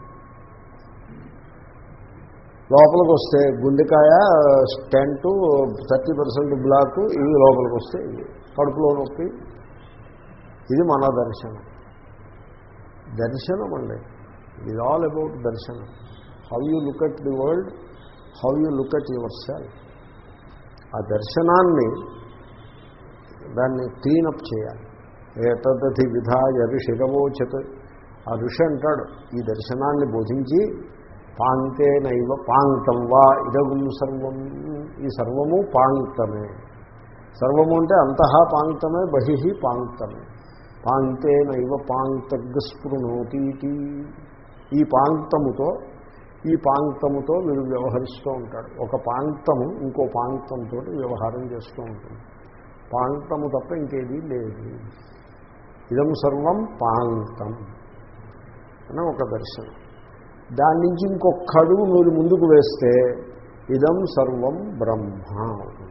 లోపలికి వస్తే గుండెకాయ స్టెంటు థర్టీ పర్సెంట్ బ్లాక్ ఇవి లోపలికి వస్తే ఇవి కడుపులో నొప్పి ఇది మన దర్శనం దర్శనం అండి ఇది ఆల్ అబౌట్ దర్శనం how you look at the world how you look at yourself ఆ దర్శనాన్ని దాన్ని క్లీనప్ చేయాలి ఏతదతి విధాయ ఋషిరవోచత్ ఆ ఋషి అంటాడు ఈ దర్శనాన్ని బోధించి పాంతే నైవ పాంక్తం వా ఇదగుం సర్వం ఈ సర్వము పాంక్తమే సర్వము అంటే అంతః పాంక్తమే బహిః పాంక్తమే పాంక్తే నైవ పాంక్తగ్స్పృణోతీతి ఈ పాంక్తముతో ఈ పాంక్తముతో వీడు వ్యవహరిస్తూ ఉంటాడు ఒక పాంక్తము ఇంకో పాంక్తంతో వ్యవహారం చేస్తూ ఉంటుంది పాంక్తము తప్ప ఇంకేదీ లేదు ఇదం సర్వం పాంక్తం అని ఒక దర్శనం దాని నుంచి ఇంకొక అడుగు మీరు ముందుకు వేస్తే ఇదం సర్వం బ్రహ్మ అవుతుంది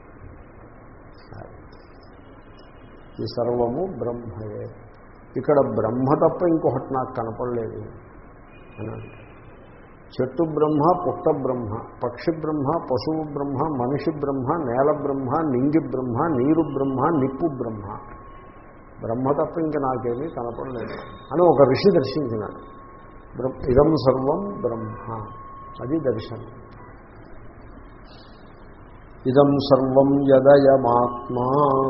ఈ సర్వము బ్రహ్మయే ఇక్కడ బ్రహ్మ తప్ప ఇంకొకటి నాకు కనపడలేదు అని అంటారు. చెట్టు బ్రహ్మ పుట్ట బ్రహ్మ పక్షి బ్రహ్మ పశువు బ్రహ్మ మనిషి బ్రహ్మ నేల బ్రహ్మ నింగి బ్రహ్మ నీరు బ్రహ్మ నిప్పు బ్రహ్మ బ్రహ్మ తప్ప ఇంకా నాకేమీ కనపడలేదు అని ఒక ఋషి దర్శించినాడు బ్రహ్మ ఇదం సర్వం బ్రహ్మ అది దర్శనం ఇదం సర్వం యదయమాత్మా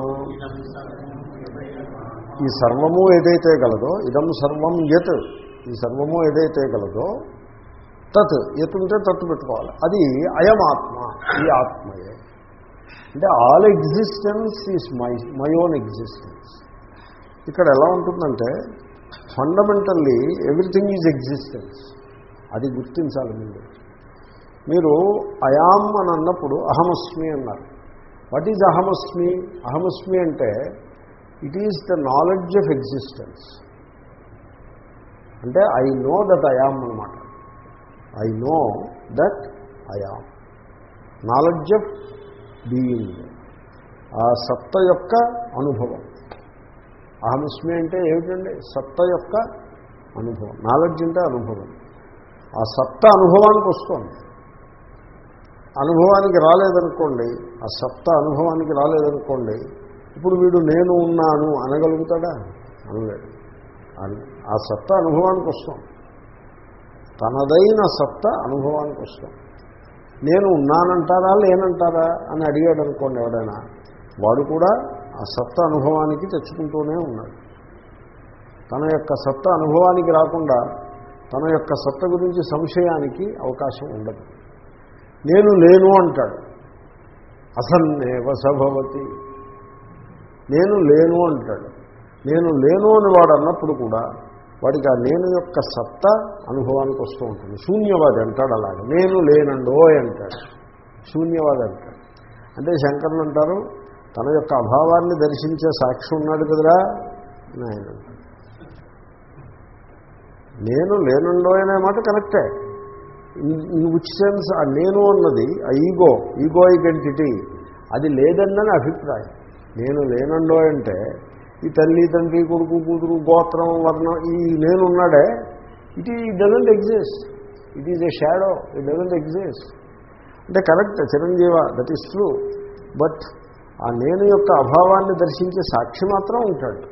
ఈ సర్వము ఏదైతే గలదో ఇదం సర్వం యత్ ఈ సర్వము ఏదైతే గలదో తత్ ఎత్ ఉంటే తత్తు పెట్టుకోవాలి అది అయమాత్మ ఈ ఆత్మయే అంటే all existence is my my own existence ఇక్కడ ఎలా ఉంటుందంటే ఫండమెంటల్లీ ఎవ్రీథింగ్ ఈజ్ ఎగ్జిస్టెన్స్ అది గుర్తించాలి ముందు మీరు అయాం అని అన్నప్పుడు అహమస్మి అన్నారు వాట్ ఈజ్ అహమస్మి అహమస్మి అంటే it is the knowledge of existence అంటే ఐ నో దట్ అయామ్ అనమాట I know that I am knowledge of being ఆ సత్త యొక్క అనుభవం అహమస్మి అంటే ఏమిటండి సత్త యొక్క అనుభవం నాలెడ్జ్ అంటే అనుభవం ఆ సత్త అనుభవానికి వస్తుంది అనుభవానికి రాలేదనుకోండి ఆ సత్త అనుభవానికి రాలేదనుకోండి ఇప్పుడు వీడు నేను ఉన్నాను అనగలుగుతాడా అనలేడు అన- ఆ సత్త అనుభవానికి వస్తాం తనదైన సత్త అనుభవానికి వస్తాం నేను ఉన్నానంటారా లేనంటారా అని అడిగాడు అనుకోండి ఎవడైనా వాడు కూడా ఆ సత్త అనుభవానికి తెచ్చుకుంటూనే ఉన్నాడు తన యొక్క సత్త అనుభవానికి రాకుండా తన యొక్క సత్త గురించి సంశయానికి అవకాశం ఉండదు నేను లేను అంటాడు అసన్నేవ సభవతి నేను లేను అంటాడు నేను లేను అని వాడు అన్నప్పుడు కూడా వాడికి ఆ నేను యొక్క సత్తా అనుభవానికి వస్తూ ఉంటుంది శూన్యవాది అంటాడు అలాగే నేను లేనండో అంటాడు శూన్యవాది అంటాడు అంటే శంకరులు అంటారు తన యొక్క అభావాన్ని దర్శించే సాక్షి ఉన్నాడు కదరా అని ఆయన అంటాడు నేను లేనుండో అనే మాట కరెక్టే ఇన్ విచ్ సెన్స్ ఆ నేను అన్నది ఆ ఈగో ఈగో ఐడెంటిటీ అది లేదన్నని అభిప్రాయం నేను లేనండో అంటే ఈ తల్లి తండ్రి కొడుకు కూతురు గోత్రం వర్ణం ఈ నేనున్నాడే ఇట్ ఈ doesn't exist it is a shadow it doesn't exist అంటే కరెక్ట్ చిరంజీవ దట్ ఈస్ ట్రూ బట్ ఆ నేను యొక్క అభావాన్ని దర్శించే సాక్షి మాత్రం ఉంటాడు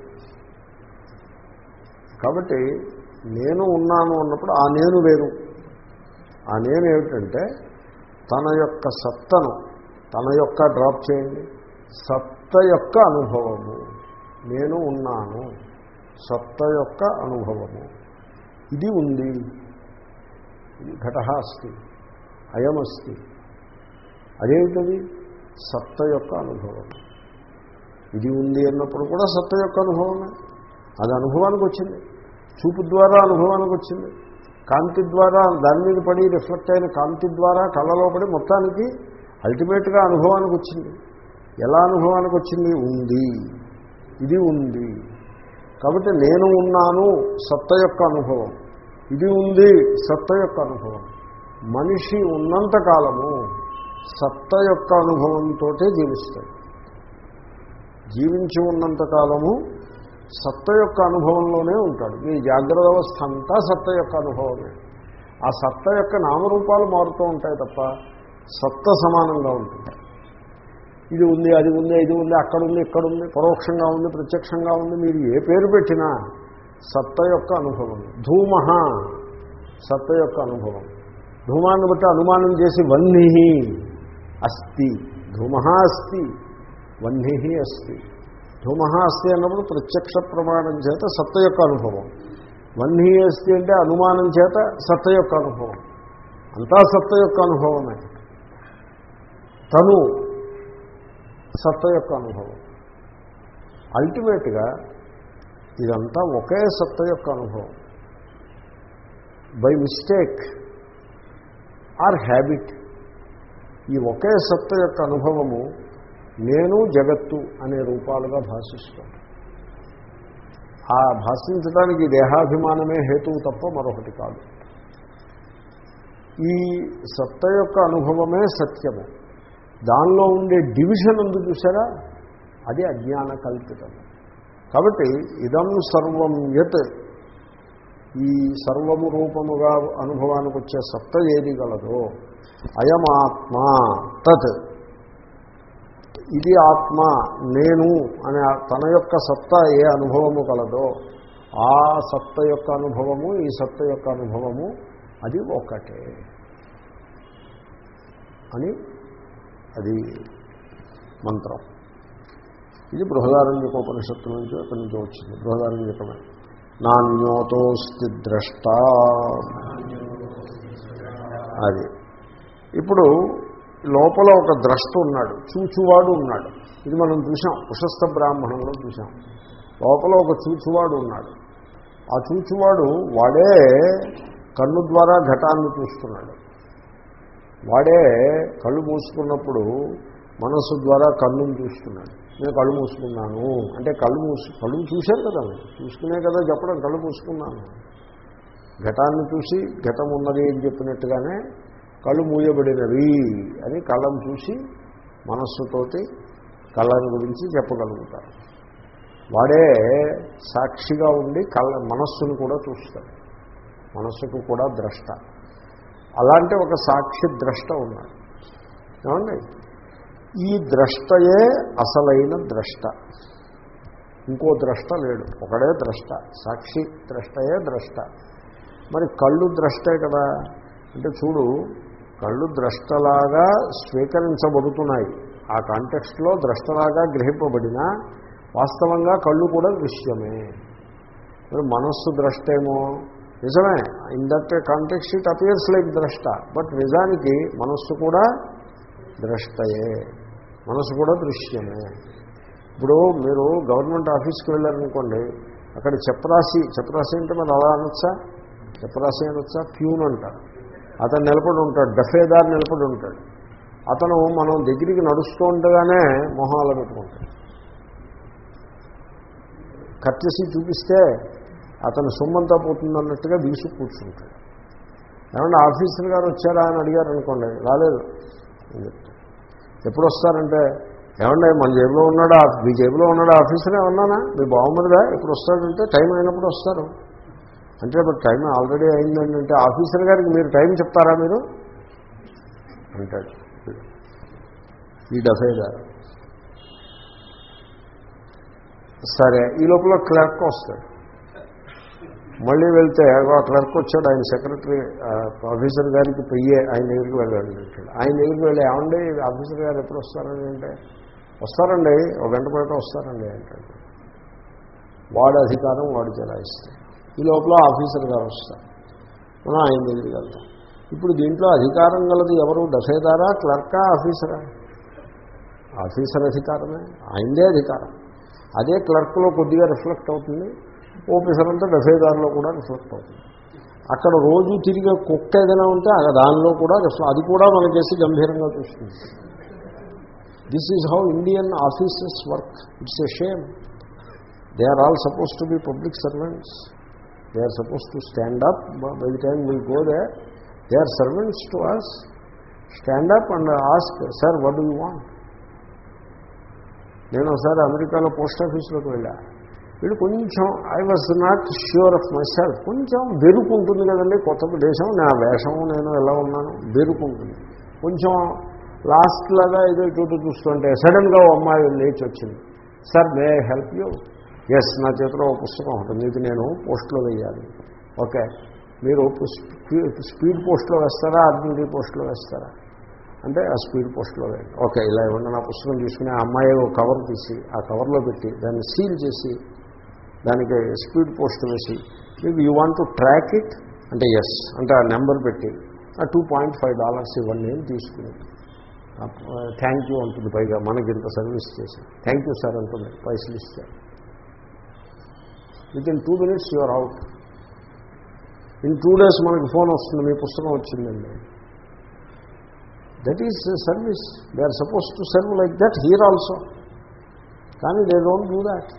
కాబట్టి నేను ఉన్నాను అన్నప్పుడు ఆ నేను వేరు ఆ నేను ఏమిటంటే తన యొక్క సత్తను తన యొక్క డ్రాప్ చేయండి సత్త యొక్క అనుభవము నేను ఉన్నాను సత్త యొక్క అనుభవము ఇది ఉంది ఇది ఘట అస్తి అయమస్తి అదేమిటది సత్త యొక్క అనుభవం ఇది ఉంది అన్నప్పుడు కూడా సత్త యొక్క అనుభవమే అది అనుభవానికి వచ్చింది చూపు ద్వారా అనుభవానికి వచ్చింది కాంతి ద్వారా దాని మీద పడి రిఫ్లెక్ట్ అయిన కాంతి ద్వారా కళ్ళలో పడి మొత్తానికి అల్టిమేట్గా అనుభవానికి వచ్చింది ఎలా అనుభవానికి వచ్చింది ఉంది ఇది ఉంది కాబట్టి నేను ఉన్నాను సత్త యొక్క అనుభవం ఇది ఉంది సత్త యొక్క అనుభవం మనిషి ఉన్నంత కాలము సత్త యొక్క అనుభవంతో జీవిస్తాడు జీవించి ఉన్నంత కాలము సత్త యొక్క అనుభవంలోనే ఉంటాడు మీ జాగ్రత్త అవస్థ అంతా సత్త యొక్క అనుభవమే ఆ సత్త యొక్క నామరూపాలు మారుతూ ఉంటాయి తప్ప సత్త సమానంగా ఉంటుంది ఇది ఉంది అది ఉంది ఇది ఉంది అక్కడ ఉంది ఇక్కడ ఉంది పరోక్షంగా ఉంది ప్రత్యక్షంగా ఉంది మీరు ఏ పేరు పెట్టినా సత్త యొక్క అనుభవం ధూమ సత్త యొక్క అనుభవం ధూమాన్ని బట్టి అనుమానం చేసి వన్హి అస్తి ధూమ అస్తి వన్హి అస్తి ధూమ అస్తి అన్నప్పుడు ప్రత్యక్ష ప్రమాణం చేత సత్త యొక్క అనుభవం వన్హి అస్తి అంటే అనుమానం చేత సత్త యొక్క అనుభవం అంతా సత్త యొక్క అనుభవమే తను సత్త యొక్క అనుభవం అల్టిమేట్గా ఇదంతా ఒకే సత్త యొక్క అనుభవం బై మిస్టేక్ ఆర్ హ్యాబిట్ ఈ ఒకే సత్త యొక్క అనుభవము నేను జగత్తు అనే రూపాలుగా భాషిస్తుంది ఆ భాషించడానికి దేహాభిమానమే హేతువు తప్ప మరొకటి కాదు ఈ సత్త యొక్క అనుభవమే సత్యము దానిలో ఉండే డివిజన్ ఉంది చూసారా అది అజ్ఞాన కల్పితం కాబట్టి ఇదం సర్వం యత్ ఈ సర్వము రూపముగా అనుభవానికి వచ్చే సత్త ఏది గలదో అయమాత్మ తత్ ఇది ఆత్మ నేను అనే తన యొక్క సత్త ఏ అనుభవము కలదో ఆ సత్త యొక్క అనుభవము ఈ సత్త యొక్క అనుభవము అది ఒకటే అని అది మంత్రం ఇది బృహదారణ్యకోపనిషత్తు నుంచి అక్కడి నుంచి వచ్చింది బృహదారణ్యకమే నాణ్యోతోస్తి ద్రష్ట అది ఇప్పుడు లోపల ఒక ద్రష్ట ఉన్నాడు చూచువాడు ఉన్నాడు ఇది మనం చూసాం ఉషస్థ బ్రాహ్మణంలో చూసాం లోపల ఒక చూచువాడు ఉన్నాడు ఆ చూచువాడు వాడే కన్ను ద్వారా ఘటాన్ని చూస్తున్నాడు వాడే కళ్ళు మూసుకున్నప్పుడు మనస్సు ద్వారా కన్నును చూస్తున్నాడు నేను కళ్ళు మూసుకున్నాను అంటే కళ్ళు మూసు కళ్ళు చూశారు కదా మీరు చూసుకునే కదా చెప్పడం కళ్ళు మూసుకున్నాను ఘటాన్ని చూసి ఘటం ఉన్నది అని చెప్పినట్టుగానే కళ్ళు మూయబడినవి అని కళ్ళను చూసి మనస్సుతోటి కళ్ళని గురించి చెప్పగలుగుతారు వాడే సాక్షిగా ఉండి కళ్ళ మనస్సును కూడా చూస్తాడు మనస్సుకు కూడా ద్రష్ట అలాంటి ఒక సాక్షి ద్రష్ట ఉన్నాడు ఏమండి ఈ ద్రష్టయే అసలైన ద్రష్ట ఇంకో ద్రష్ట లేడు ఒకడే ద్రష్ట సాక్షి ద్రష్టయే ద్రష్ట మరి కళ్ళు ద్రష్టే కదా అంటే చూడు కళ్ళు ద్రష్టలాగా స్వీకరించబడుతున్నాయి ఆ కాంటెక్స్ట్లో ద్రష్టలాగా గ్రహింపబడినా వాస్తవంగా కళ్ళు కూడా దృశ్యమే మరి మనస్సు ద్రష్టేమో నిజమే in that context it appears like ద్రష్ట బట్ నిజానికి మనస్సు కూడా ద్రష్టయే మనసు కూడా దృశ్యమే ఇప్పుడు మీరు గవర్నమెంట్ ఆఫీస్కి వెళ్ళారనుకోండి అక్కడ చెప్పరాసి చెప్పరాసి అంటే మరి అలా అనొచ్చా చెప్పరాసి అనొచ్చా ప్యూన్ అంటారు అతను నిలబడి ఉంటాడు డఫేదార్ నిలబడి ఉంటాడు అతను మనం దగ్గరికి నడుస్తూ ఉండగానే మొహాలు పెట్టుకుంటాడు కట్టేసి చూపిస్తే అతను సొమ్మంతా పోతుందన్నట్టుగా వీసు కూర్చుంటాడు ఏమన్నా ఆఫీసర్ గారు వచ్చారా అని అడిగారు అనుకోండి రాలేదు అని చెప్తాడు ఎప్పుడు వస్తారంటే ఏమంటే మన జేబులో ఉన్నాడా మీ జేబులో ఉన్నాడా ఆఫీసర్ ఏమన్నానా మీ బాగుమరిదా ఎప్పుడు వస్తాడంటే టైం అయినప్పుడు వస్తారు అంటే ఇప్పుడు టైం ఆల్రెడీ అయిందంటే ఆఫీసర్ గారికి మీరు టైం చెప్తారా మీరు అంటాడు ఈ డఫే గారు సరే ఈ లోపల క్లర్క్ వస్తాడు మళ్ళీ వెళ్తే ఆ క్లర్క్ వచ్చాడు ఆయన సెక్రటరీ ఆఫీసర్ గారికి పొయ్యే ఆయన దగ్గరికి వెళ్ళాడు అంటాడు ఆయన దగ్గరికి వెళ్ళి ఏమండి ఆఫీసర్ గారు ఎప్పుడు వస్తారండి అంటే వస్తారండి ఒక గంట బయట వస్తారండి అంటాడు వాడి అధికారం వాడు చెలాయిస్తాడు ఈ లోపల ఆఫీసర్ గారు వస్తారు మనం ఆయన దగ్గరికి వెళ్తాం ఇప్పుడు దీంట్లో అధికారం గలది ఎవరు దఫేదారా క్లర్కా ఆఫీసరా ఆఫీసర్ అధికారమే ఆయనదే అధికారం అదే క్లర్క్లో కొద్దిగా రిఫ్లెక్ట్ అవుతుంది ఆఫీసర్ అంతా డఫేదారులో కూడా రిఫ్లెక్ట్ అవుతుంది అక్కడ రోజు తిరిగే కుక్క ఏదైనా ఉంటే ఆ దానిలో కూడా అది కూడా మనకేసి గంభీరంగా చూస్తుంది this is how Indian offices work it's a shame they are all suppose to be public servants they are suppose to stand up by the time we go they they are servants to us stand up and ask sir what you want నేను ఒకసారి అమెరికాలో post ఆఫీస్లోకి వెళ్ళా వీడు కొంచెం I was not sure of myself కొంచెం బెరుకు ఉంటుంది కదండి కొత్త దేశం నా వేషం నేను ఎలా ఉన్నాను బెరుకు ఉంటుంది కొంచెం లాస్ట్ లాగా ఏదో ఇటు చూస్తుంటే సడన్గా ఓ అమ్మాయి లేచి వచ్చింది sir may help you yes నా చేతిలో ఒక పుస్తకం ఉంటుంది ఇది నేను పోస్ట్లో వేయాలి ఓకే మీరు స్పీడ్ పోస్ట్లో వేస్తారా ఆర్డినరీ పోస్ట్లో వేస్తారా అంటే ఆ స్పీడ్ పోస్ట్లో వేయండి ఓకే ఇలా ఇవ్వండి నా పుస్తకం తీసుకుని ఆ అమ్మాయి ఒక కవర్ తీసి ఆ కవర్లో పెట్టి దాన్ని సీల్ చేసి దానికి స్పీడ్ పోస్ట్ వేసి మీకు you want to track it అంటే ఎస్ అంటే ఆ నెంబర్ పెట్టి ఆ టూ పాయింట్ ఫైవ్ డాలర్స్ ఇవ్వండి అని తీసుకుని థ్యాంక్ యూ అంటుంది పైగా మనకి ఇంత సర్వీస్ చేసి థ్యాంక్ యూ సార్ అంటుంది పైసలు ఇస్తే within two minutes you're out in two days మనకి ఫోన్ వస్తుంది మీ పుస్తకం వచ్చిందండి that is service they are suppose to serve like that here also కానీ they don't do that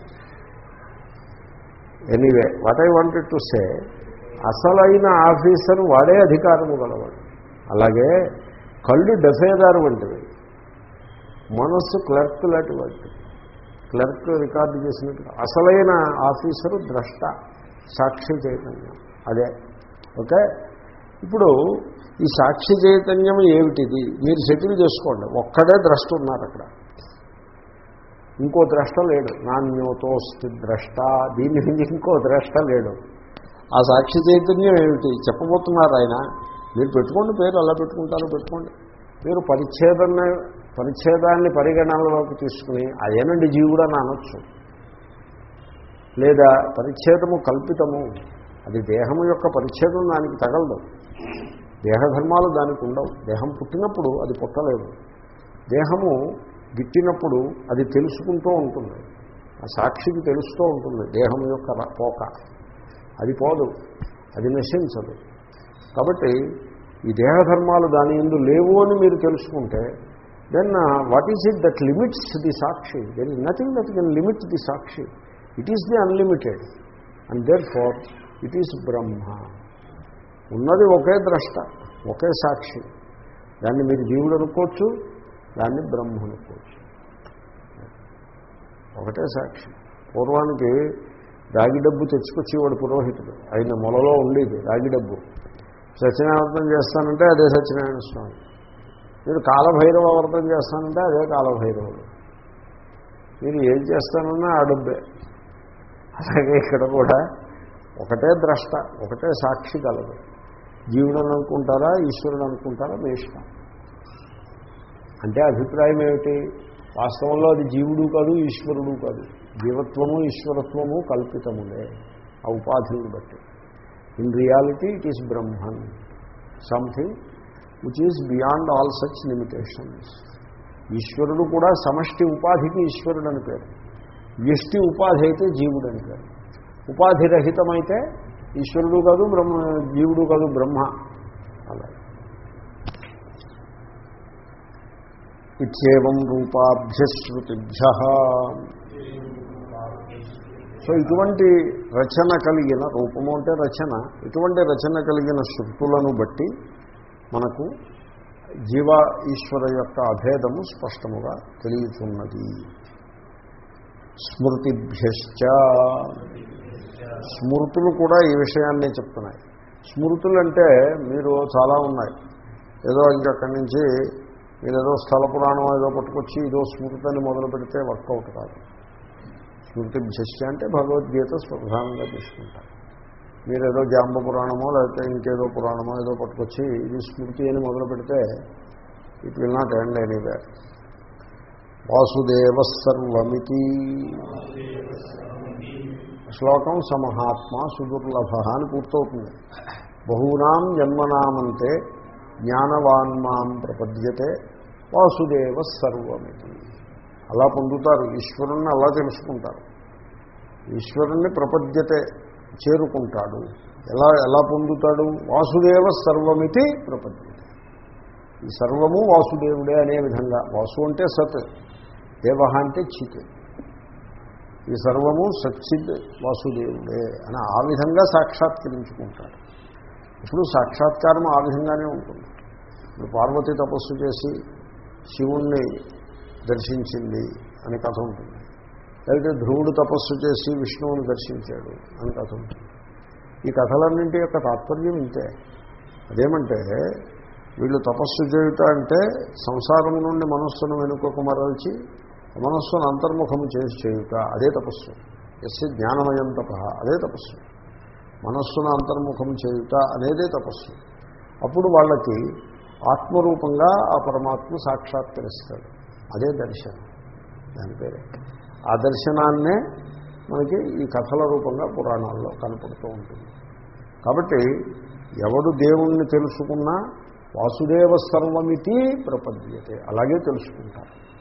anyway what I wanted to say అసలైన officer వాడే అధికారము గలవాడు అలాగే కళ్ళు డఫేదారు వంటివి మనస్సు క్లర్క్ లాంటి వంటివి క్లర్క్ రికార్డు చేసినట్టు అసలైన ఆఫీసరు ద్రష్ట సాక్షి చైతన్యం అదే ఓకే ఇప్పుడు ఈ సాక్షి చైతన్యం ఏమిటిది మీరు సెటిల్ చేసుకోండి ఒక్కడే ద్రష్ట ఉన్నారు అక్కడ ఇంకో ద్రష్ట లేడు నాణ్యోతోస్తి ద్రష్ట దీని నుంచి ఇంకో ద్రష్ట లేడు ఆ సాక్షి చైతన్యం ఏమిటి చెప్పబోతున్నారు ఆయన మీరు పెట్టుకోండి పేరు అలా పెట్టుకుంటారో పెట్టుకోండి మీరు పరిచ్ఛేదాన్ని పరిచ్ఛేదాన్ని పరిగణనలోకి తీసుకుని అదేనండి జీవుడు అని అనొచ్చు లేదా పరిచ్ఛేదము కల్పితము అది దేహము యొక్క పరిచ్ఛేదం దానికి తగలదు దేహధర్మాలు దానికి ఉండవు దేహం పుట్టినప్పుడు అది పుట్టలేదు దేహము గిట్టినప్పుడు అది తెలుసుకుంటూ ఉంటుంది ఆ సాక్షికి తెలుస్తూ ఉంటుంది దేహం యొక్క పోక అది పోదు అది నశించదు కాబట్టి ఈ దేహధర్మాలు దాని ఎందు లేవు అని మీరు తెలుసుకుంటే then what is it that limits the సాక్షి there is nothing that can limit the సాక్షి it is the unlimited and therefore it is బ్రహ్మ ఉన్నది ఒకే ద్రష్ట ఒకే సాక్షి దాన్ని మీరు జీవుడు అనుకోవచ్చు దాన్ని బ్రహ్మ అనుకోవచ్చు ఒకటే సాక్షి పూర్వానికి రాగి డబ్బు తెచ్చుకొచ్చేవాడు పురోహితుడు ఆయన మొలలో ఉండేది రాగి డబ్బు సత్యనారాయణ చేస్తానంటే అదే సత్యనారాయణ స్వామి మీరు కాలభైరవ వ్రతం చేస్తానంటే అదే కాలభైరవుడు మీరు ఏం చేస్తానన్నా ఆ డబ్బే అలాగే ఇక్కడ కూడా ఒకటే ద్రష్ట ఒకటే సాక్షి కలదు జీవుడు అనుకుంటారా ఈశ్వరుడు అనుకుంటారా మీ ఇష్టం అంటే అభిప్రాయం ఏమిటి వాస్తవంలో అది జీవుడు కాదు ఈశ్వరుడు కాదు జీవత్వము ఈశ్వరత్వము కల్పితములే ఆ ఉపాధిని బట్టి in reality it is Brahman something which is beyond all such limitations ఈశ్వరుడు కూడా సమష్టి ఉపాధికి ఈశ్వరుడు అని పేరు వ్యష్టి ఉపాధి అయితే జీవుడు అని పేరు ఉపాధిరహితమైతే ఈశ్వరుడు కాదు బ్రహ్మ జీవుడు కాదు బ్రహ్మ అలాగే ఇత్యేవం రూపాభ్యశ్రుతిభ్య సో ఇటువంటి రచన కలిగిన రూపము అంటే రచన ఇటువంటి రచన కలిగిన శృతులను బట్టి మనకు జీవ ఈశ్వర యొక్క అభేదము స్పష్టముగా తెలియచున్నది స్మృతిభ్యశ్చ స్మృతులు కూడా ఈ విషయాన్నే చెప్తున్నాయి స్మృతులు అంటే మీరు చాలా ఉన్నాయి ఏదో ఇంకక్కడి నుంచి మీరు ఏదో స్థల పురాణం ఏదో పట్టుకొచ్చి ఇదో స్మృతి అని మొదలు పెడితే వర్కౌట్ కాదు స్మృతి విశిష్ట అంటే భగవద్గీత ప్రధానంగా తీసుకుంటారు మీరు ఏదో జాంబ పురాణమో లేకపోతే ఇంకేదో పురాణమో ఏదో పట్టుకొచ్చి ఇది స్మృతి అని మొదలు పెడితే it will not end anyway వాసుదేవ సర్వమితి శ్లోకం సమహాత్మ సుదుర్లభ అని పూర్తవుతుంది బహూనాం జన్మనామంతే జ్ఞానవాన్మాం ప్రపద్యతే వాసుదేవ సర్వమితి అలా పొందుతారు ఈశ్వరుణ్ణి అలా తెలుసుకుంటారు ఈశ్వరుణ్ణి ప్రపద్యతే చేరుకుంటాడు ఎలా ఎలా పొందుతాడు వాసుదేవ సర్వమితి ప్రపద్యతే ఈ సర్వము వాసుదేవుడే అనే విధంగా వాసు అంటే సత్ దేవ అంటే చిత్ ఈ సర్వము సచ్చిద్ వాసుదేవుడే అని ఆ విధంగా సాక్షాత్కరించుకుంటాడు ఇప్పుడు సాక్షాత్కారం ఆ విధంగానే ఉంటుంది ఇప్పుడు పార్వతి తపస్సు చేసి శివుణ్ణి దర్శించింది అని కథ ఉంటుంది లేకపోతే ధ్రువుడు తపస్సు చేసి విష్ణువుని దర్శించాడు అని కథ ఉంటుంది ఈ కథలన్నింటి యొక్క తాత్పర్యం ఇంతే అదేమంటే వీళ్ళు తపస్సు చేయుట అంటే సంసారం నుండి మనస్సును వెనుకకు మరల్చి మనస్సును అంతర్ముఖము చేసి చేయుట అదే తపస్సు ఎస్సి జ్ఞానమయం తప అదే తపస్సు మనస్సును అంతర్ముఖం చేయుట అనేదే తపస్సు అప్పుడు వాళ్ళకి ఆత్మరూపంగా ఆ పరమాత్మ సాక్షాత్కరిస్తాడు అదే దర్శనం దాని పేరే ఆ దర్శనాన్నే మనకి ఈ కథల రూపంగా పురాణాల్లో కనపడుతూ ఉంటుంది కాబట్టి ఎవడు దేవుణ్ణి తెలుసుకున్నా వాసుదేవ సర్వమితి ప్రపద్యతే అలాగే తెలుసుకుంటారు